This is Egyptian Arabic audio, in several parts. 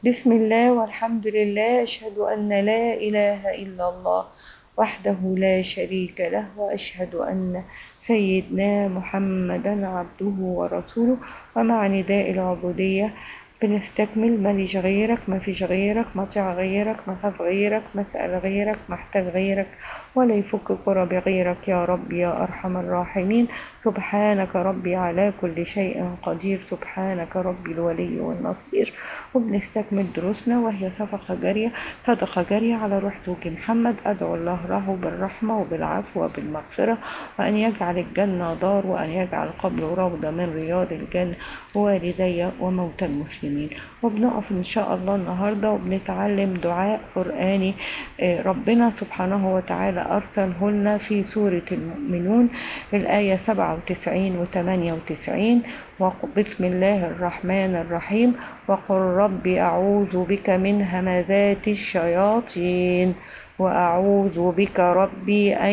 بسم الله والحمد لله أشهد أن لا إله إلا الله وحده لا شريك له وأشهد أن سيدنا محمدا عبده ورسوله ومع نداء العبودية بنستكمل ماليش غيرك ما فيش غيرك مطيع غيرك مخاف غيرك مسأل غيرك محتاج غيرك ولا يفك كرة بغيرك يا رب يا أرحم الراحمين سبحانك ربي على كل شيء قدير سبحانك ربي الولي والنصير وبنستكمل دروسنا وهي صدقة جارية صدقة جارية على روح توجي محمد أدعو الله له بالرحمة وبالعفو وبالمغفرة وأن يجعل الجنة دار وأن يجعل قبره روضة من رياض الجنة ووالدي وموتى المسلمين وبنقف إن شاء الله النهاردة وبنتعلم دعاء قرآني ربنا سبحانه وتعالى أرسله لنا في سورة المؤمنون الآية 97 و 98 بسم الله الرحمن الرحيم وقل رب أعوذ بك من همزات الشياطين وأعوذ بك ربي أن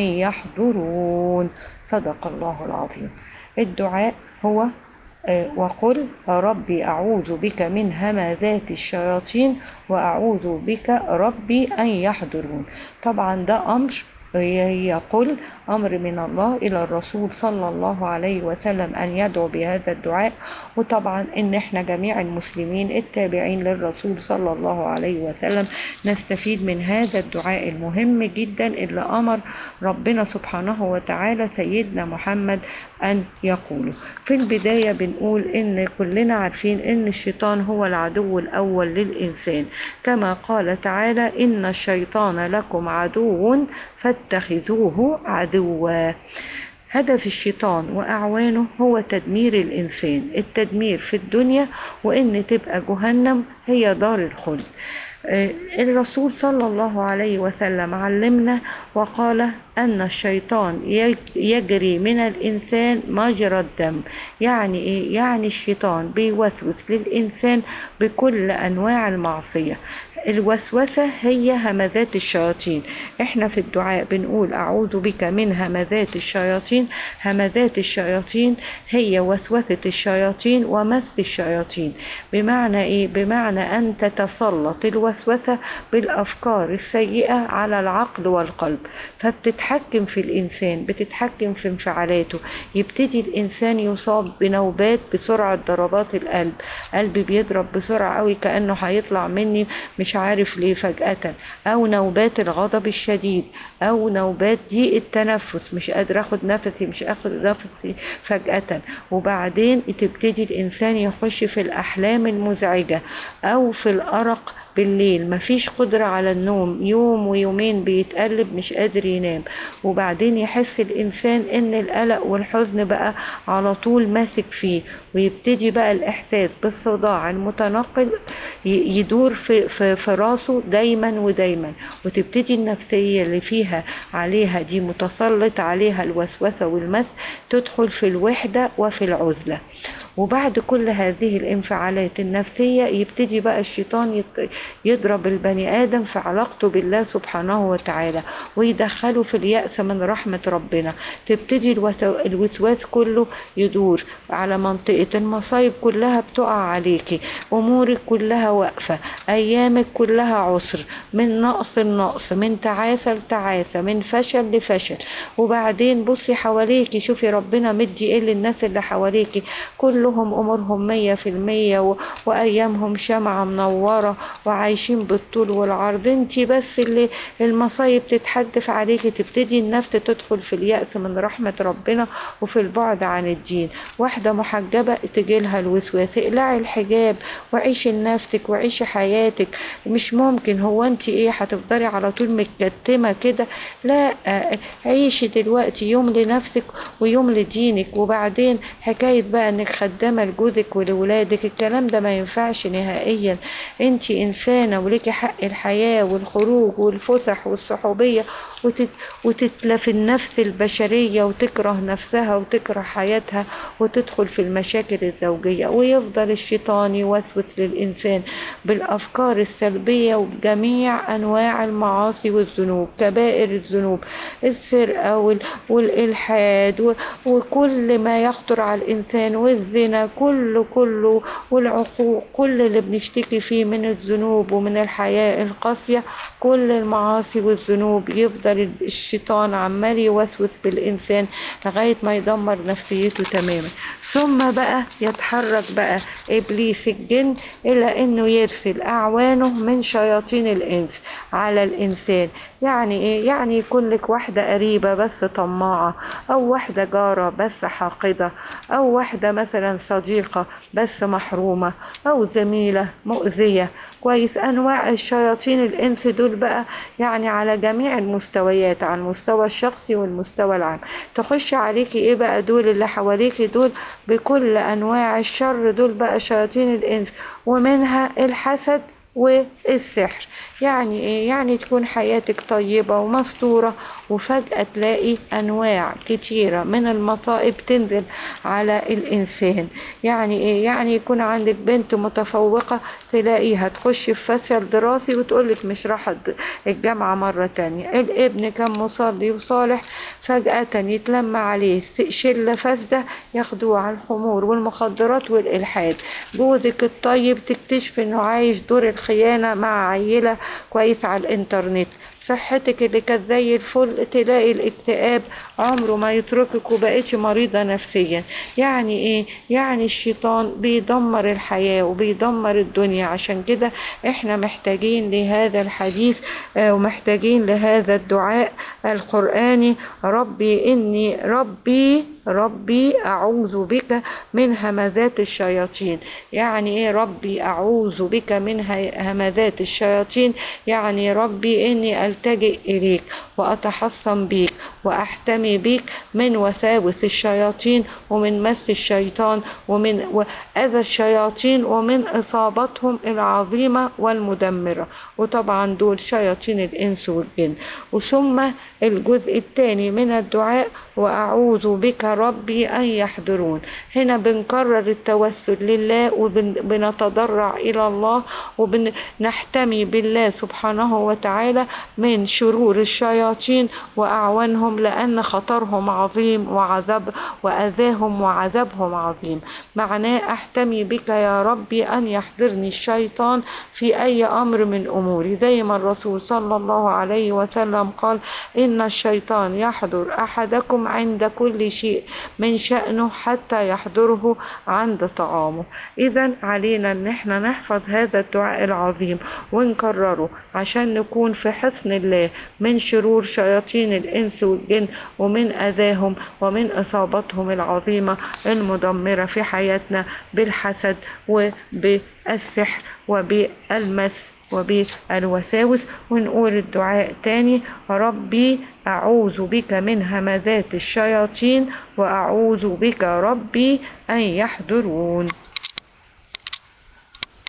يحضرون صدق الله العظيم الدعاء هو وقل ربي أعوذ بك من همزات الشياطين وأعوذ بك ربي أن يحضرون طبعا ده أمر يقول أمر من الله إلى الرسول صلى الله عليه وسلم أن يدعو بهذا الدعاء وطبعا إن إحنا جميع المسلمين التابعين للرسول صلى الله عليه وسلم نستفيد من هذا الدعاء المهم جدا اللي أمر ربنا سبحانه وتعالى سيدنا محمد أن يقوله في البداية بنقول إن كلنا عارفين إن الشيطان هو العدو الأول للإنسان كما قال تعالى إن الشيطان لكم عدو فاتخذوه عدوا هدف الشيطان وأعوانه هو تدمير الإنسان التدمير في الدنيا وإن تبقى جهنم هي دار الخلد الرسول صلى الله عليه وسلم علمنا وقال أن الشيطان يجري من الإنسان مجرى الدم يعني إيه؟ يعني الشيطان بيوسوس للإنسان بكل أنواع المعصية الوسوسة هي همذات الشياطين احنا في الدعاء بنقول أعوذ بك من همذات الشياطين همذات الشياطين هي وسوسة الشياطين ومس الشياطين بمعنى ايه بمعنى أن تتسلط الوسوسة بالأفكار السيئة على العقل والقلب فبتتحكم في الإنسان بتتحكم في انفعالاته يبتدي الإنسان يصاب بنوبات بسرعة ضربات القلب قلبي بيضرب بسرعة قوي كأنه هيطلع مني مش عارف ليه فجأة أو نوبات الغضب الشديد أو نوبات ضيق التنفس مش قادر أخد نفسي مش أخد نفسي فجأة وبعدين تبتدي الإنسان يخش في الأحلام المزعجة أو في الأرق بالليل مفيش قدرة على النوم يوم ويومين بيتقلب مش قادر ينام وبعدين يحس الإنسان إن القلق والحزن بقى على طول ماسك فيه ويبتدي بقى الإحساس بالصداع المتنقل يدور في, في, في راسه دايما ودايما وتبتدي النفسية اللي فيها عليها دي متسلط عليها الوسوسة والمس تدخل في الوحدة وفي العزلة وبعد كل هذه الانفعالات النفسية يبتدي بقى الشيطان يضرب البني آدم في علاقته بالله سبحانه وتعالى ويدخله في اليأس من رحمة ربنا تبتدي الوسواس كله يدور على منطقة المصايب كلها بتقع عليكي أمورك كلها واقفة أيامك كلها عسر من نقص لنقص من تعاسة لتعاسة من فشل لفشل وبعدين بصي حواليكي شوفي ربنا مدي ايه للناس اللي حواليكي كل كلهم أمورهم مية في المية و... وأيامهم شمعة منورة وعايشين بالطول والعرض انتي بس اللي المصايب تتحدف عليكي تبتدي النفس تدخل في اليأس من رحمة ربنا وفي البعد عن الدين واحدة محجبة تجيلها الوسواس اقلعي الحجاب وعيشي لنفسك وعيشي حياتك مش ممكن هو انت ايه هتفضلي على طول متكتمة كده لا عيشي دلوقتي يوم لنفسك ويوم لدينك وبعدين حكاية بقى انك خدامة لجوزك ولولادك الكلام ده ما ينفعش نهائيا انت انسانة وليكي حق الحياة والخروج والفسح والصحوبية وتت... وتتلف النفس البشرية وتكره نفسها وتكره حياتها وتدخل في المشاكل الزوجية ويفضل الشيطان يوسوس للإنسان بالأفكار السلبية وبجميع أنواع المعاصي والذنوب كبائر الذنوب السرقة وال- والإلحاد و- وكل ما يخطر على الإنسان والزنا كله كله والعقوق كل اللي بنشتكي فيه من الذنوب ومن الحياة القاسية كل المعاصي والذنوب يفضل الشيطان عمال يوسوس بالإنسان لغاية ما يدمر نفسيته تماما ثم بقى يتحرك بقى إبليس الجن إلى أنه يرسل أعوانه من شياطين الإنس على الإنسان يعني إيه؟ يعني يكون لك واحدة قريبة بس طماعة أو واحدة جارة بس حاقدة أو واحدة مثلا صديقة بس محرومة أو زميلة مؤذية كويس أنواع الشياطين الإنس دول بقى يعني على جميع المستويات على المستوى الشخصي والمستوى العام تخش عليكي إيه بقى دول اللي حواليكي دول بكل أنواع الشر دول بقى شياطين الإنس ومنها الحسد والسحر يعني ايه يعني تكون حياتك طيبة ومستورة وفجأة تلاقي أنواع كتيرة من المصائب تنزل على الإنسان يعني ايه يعني يكون عندك بنت متفوقة تلاقيها تخش في فشل دراسي وتقولك مش راح الجامعة مرة تانية الابن كان مصلي وصالح فجأة يتلم عليه شلة فاسدة ياخدوه على الخمور والمخدرات والإلحاد جوزك الطيب تكتشف انه عايش دور الخيانة مع عيلة كويس على الانترنت صحتك اللي كانت زي الفل تلاقي الاكتئاب عمره ما يتركك وبقيتش مريضة نفسيا يعني ايه يعني الشيطان بيدمر الحياة وبيدمر الدنيا عشان كده احنا محتاجين لهذا الحديث آه ومحتاجين لهذا الدعاء القرآني ربي اني ربي ربي أعوذ بك من همذات الشياطين يعني إيه ربي أعوذ بك من همذات الشياطين يعني ربي إني ألتجئ إليك وأتحصن بيك وأحتمي بيك من وساوس الشياطين ومن مس الشيطان ومن أذى الشياطين ومن إصابتهم العظيمة والمدمرة وطبعا دول شياطين الإنس والجن وثم الجزء الثاني من الدعاء وأعوذ بك ربي أن يحضرون هنا بنكرر التوسل لله وبنتضرع إلى الله وبنحتمي بالله سبحانه وتعالى من شرور الشياطين وأعوانهم لأن خطرهم عظيم وعذاب وأذاهم وعذابهم عظيم معناه أحتمي بك يا ربي أن يحضرني الشيطان في أي أمر من أموري زي ما الرسول صلى الله عليه وسلم قال إن الشيطان يحضر أحدكم عند كل شيء من شأنه حتى يحضره عند طعامه إذا علينا أن احنا نحفظ هذا الدعاء العظيم ونكرره عشان نكون في حصن الله من شرور شياطين الإنس والجن ومن أذاهم ومن إصابتهم العظيمة المدمرة في حياتنا بالحسد وبالسحر وبالمس وبالوساوس ونقول الدعاء تاني ربي أعوذ بك من همذات الشياطين وأعوذ بك ربي أن يحضرون